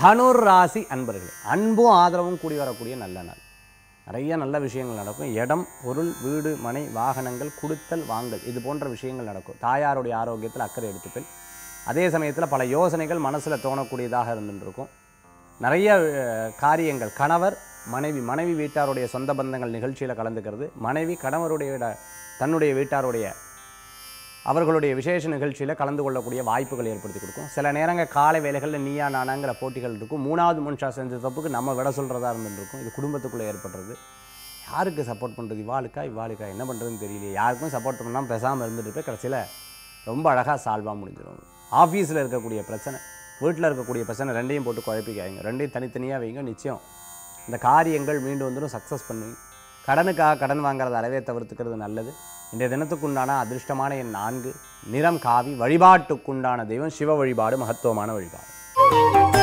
தனுர் ராசி அன்பர்களே அன்பும் ஆதரவும் கூடி வரக்கூடிய நல்ல நாள் நிறைய நல்ல விஷயங்கள் நடக்கும் இடம் பொருள் வீடு மனை வாகனங்கள் கொடுத்தல் வாங்கல் இது போன்ற விஷயங்கள் நடக்கும் தாயாருடைய ஆரோக்கியத்தில் அக்கறை எடுத்துப்பேன் அதே சமயத்தில் பல யோசனைகள் மனசில் தோணக்கூடியதாக இருந்துட்டு இருக்கும் நிறைய அஹ், காரியங்கள் கணவர் மனைவி மனைவி வீட்டாருடைய சொந்த பந்தங்கள் நிகழ்ச்சியில் கலந்துக்கிறது மனைவி கணவருடைய விட- தன்னுடைய வீட்டாருடைய அவர்களுடைய விசேஷ நிகழ்ச்சியில் கலந்து கொள்ளக்கூடிய வாய்ப்புகள் ஏற்படுத்தி கொடுக்கும் சில நேரங்கள் காலை வேலைகளில் நீயா நானாங்கிற போட்டிகள் இருக்கும் மூணாவது மனுஷா செஞ்ச தப்புக்கு நம்ம விட சொல்கிறதா இருந்துருக்கும் இது குடும்பத்துக்குள்ளே ஏற்படுறது யாருக்கு சப்போர்ட் பண்ணுறது இவாளுக்கா இவாளுக்கா என்ன பண்ணுறதுன்னு தெரியலையே யாருக்கும் சப்போர்ட் பண்ணாமல் பேசாமல் இருந்துட்டு போய் கடைசியில் ரொம்ப அழகாக சால்வாக முடிஞ்சிடும் ஆஃபீஸில் இருக்கக்கூடிய பிரச்சனை வீட்டில் இருக்கக்கூடிய பிரச்சனை ரெண்டையும் போட்டு குழப்பிக்காதீங்க ரெண்டையும் தனித்தனியாக வைங்க நிச்சயம் இந்த காரியங்கள் மீண்டும் வந்துடும் சக்ஸஸ் பண்ணுவீங்க கடனுக்காக கடன் வாங்குறத அறவே தவிர்த்துக்கிறது நல்லது இன்றைய தினத்துக்குண்டான அதிர்ஷ்டமான எண் நான்கு நிறம் காவி வழிபாட்டுக்குண்டான தெய்வம் சிவ வழிபாடு மகத்துவமான வழிபாடு